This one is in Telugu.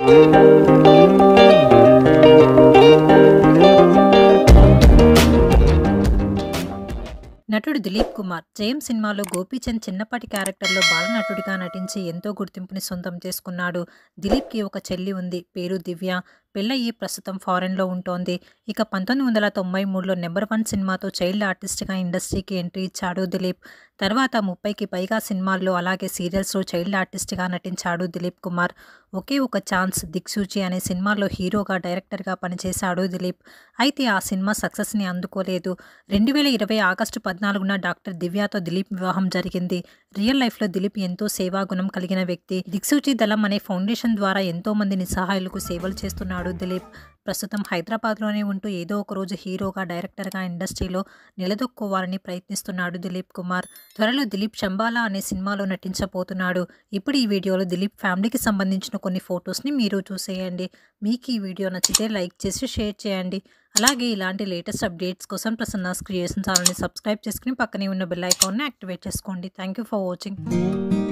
నటుడు దిలీప్ కుమార్ జయం సినిమాలో గోపీచంద్ చిన్నప్పటి క్యారెక్టర్లో బాలనటుడిగా నటించి ఎంతో గుర్తింపుని సొంతం చేసుకున్నాడు దిలీప్కి ఒక చెల్లి ఉంది పేరు దివ్య పెళ్ళయ్యి ప్రస్తుతం ఫారెన్లో ఉంటోంది ఇక పంతొమ్మిది వందల తొంభై మూడులో నెంబర్ వన్ సినిమాతో చైల్డ్ ఆర్టిస్ట్గా ఇండస్ట్రీకి ఎంట్రీ ఇచ్చాడు దిలీప్ తర్వాత ముప్పైకి పైగా సినిమాల్లో అలాగే సీరియల్స్లో చైల్డ్ ఆర్టిస్ట్గా నటించాడు దిలీప్ కుమార్ ఒకే ఒక ఛాన్స్ దిక్సూచి అనే సినిమాలో హీరోగా డైరెక్టర్గా పనిచేశాడు దిలీప్ అయితే ఆ సినిమా సక్సెస్ని అందుకోలేదు రెండు వేల ఇరవై ఆగస్టు పద్నాలుగున డాక్టర్ దివ్యతో దిలీప్ వివాహం జరిగింది రియల్ లైఫ్లో దిలీప్ ఎంతో సేవాగుణం కలిగిన వ్యక్తి దిక్సూచి దళం అనే ఫౌండేషన్ ద్వారా ఎంతో మంది నిస్సహాయులకు సేవలు చేస్తున్నాడు దిలీప్ ప్రస్తుతం హైదరాబాద్లోనే ఉంటూ ఏదో ఒక రోజు హీరోగా డైరెక్టర్గా ఇండస్ట్రీలో నిలదొక్కోవాలని ప్రయత్నిస్తున్నాడు దిలీప్ కుమార్ త్వరలో దిలీప్ శంబాలా అనే సినిమాలో నటించబోతున్నాడు ఇప్పుడు ఈ వీడియోలో దిలీప్ ఫ్యామిలీకి సంబంధించిన కొన్ని ఫొటోస్ని మీరు చూసేయండి మీకు ఈ వీడియో నచ్చితే లైక్ చేసి షేర్ చేయండి అలాగే ఇలాంటి లేటెస్ట్ అప్డేట్స్ కోసం ప్రసన్నాస్ క్రియేషన్ ఛానల్ని సబ్స్క్రైబ్ చేసుకుని పక్కనే ఉన్న బెల్ ఐకాన్ని యాక్టివేట్ చేసుకోండి థ్యాంక్ యూ ఫర్ వాచింగ్